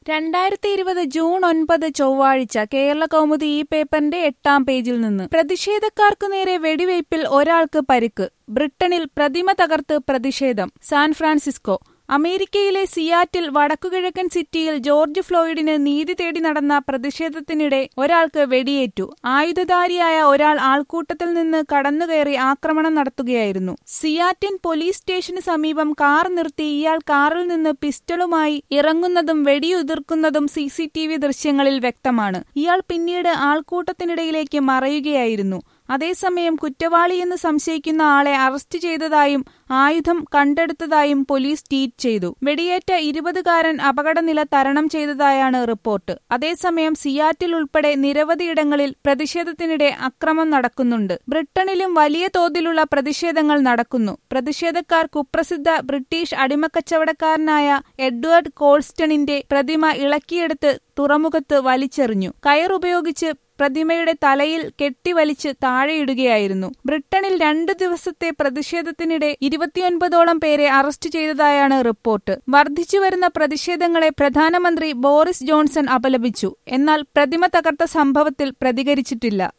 രണ്ടായിരത്തി ഇരുപത് ജൂൺ ഒൻപത് ചൊവ്വാഴ്ച കേരള കൗമുദി ഈ പേപ്പറിന്റെ എട്ടാം പേജിൽ നിന്ന് പ്രതിഷേധക്കാർക്കു നേരെ വെടിവയ്പിൽ ഒരാൾക്ക് പരിക്ക് ബ്രിട്ടനിൽ പ്രതിമ തകർത്ത് പ്രതിഷേധം സാൻ ഫ്രാൻസിസ്കോ അമേരിക്കയിലെ സിയാറ്റിൽ വടക്കുകിഴക്കൻ സിറ്റിയിൽ ജോർജ് ഫ്ലോയിഡിന് നീതി തേടി നടന്ന പ്രതിഷേധത്തിനിടെ ഒരാൾക്ക് വെടിയേറ്റു ആയുധധാരിയായ ഒരാൾ ആൾക്കൂട്ടത്തിൽ നിന്ന് കടന്നുകയറി ആക്രമണം നടത്തുകയായിരുന്നു സിയാറ്റിൻ പോലീസ് സ്റ്റേഷന് സമീപം കാർ നിർത്തി ഇയാൾ കാറിൽ നിന്ന് പിസ്റ്റളുമായി ഇറങ്ങുന്നതും വെടിയുതിർക്കുന്നതും സി സി ടി വി ദൃശ്യങ്ങളിൽ വ്യക്തമാണ് ഇയാൾ പിന്നീട് ആൾക്കൂട്ടത്തിനിടയിലേക്ക് മറയുകയായിരുന്നു അതേസമയം കുറ്റവാളിയെന്ന് സംശയിക്കുന്ന ആളെ അറസ്റ്റ് ചെയ്തതായും ആയുധം കണ്ടെടുത്തതായും പോലീസ് ട്വീറ്റ് ചെയ്തു വെടിയേറ്റ ഇരുപതുകാരൻ അപകടനില തരണം ചെയ്തതായാണ് റിപ്പോർട്ട് അതേസമയം സിയാറ്റിൽ ഉൾപ്പെടെ നിരവധിയിടങ്ങളിൽ പ്രതിഷേധത്തിനിടെ അക്രമം നടക്കുന്നുണ്ട് ബ്രിട്ടനിലും വലിയ തോതിലുള്ള പ്രതിഷേധങ്ങൾ നടക്കുന്നു പ്രതിഷേധക്കാർ കുപ്രസിദ്ധ ബ്രിട്ടീഷ് അടിമക്കച്ചവടക്കാരനായ എഡ്വേർഡ് കോൾസ്റ്റണിന്റെ പ്രതിമ ഇളക്കിയെടുത്ത് തുറമുഖത്ത് വലിച്ചെറിഞ്ഞു കയറുപയോഗിച്ച് പ്രതിമയുടെ തലയിൽ കെട്ടിവലിച്ച് താഴെയിടുകയായിരുന്നു ബ്രിട്ടനിൽ രണ്ടു ദിവസത്തെ പ്രതിഷേധത്തിനിടെ ഇരുപത്തിയൊൻപതോളം പേരെ അറസ്റ്റ് ചെയ്തതായാണ് റിപ്പോർട്ട് വർദ്ധിച്ചുവരുന്ന പ്രതിഷേധങ്ങളെ പ്രധാനമന്ത്രി ബോറിസ് ജോൺസൺ അപലപിച്ചു എന്നാൽ പ്രതിമ തകർത്ത സംഭവത്തിൽ പ്രതികരിച്ചിട്ടില്ല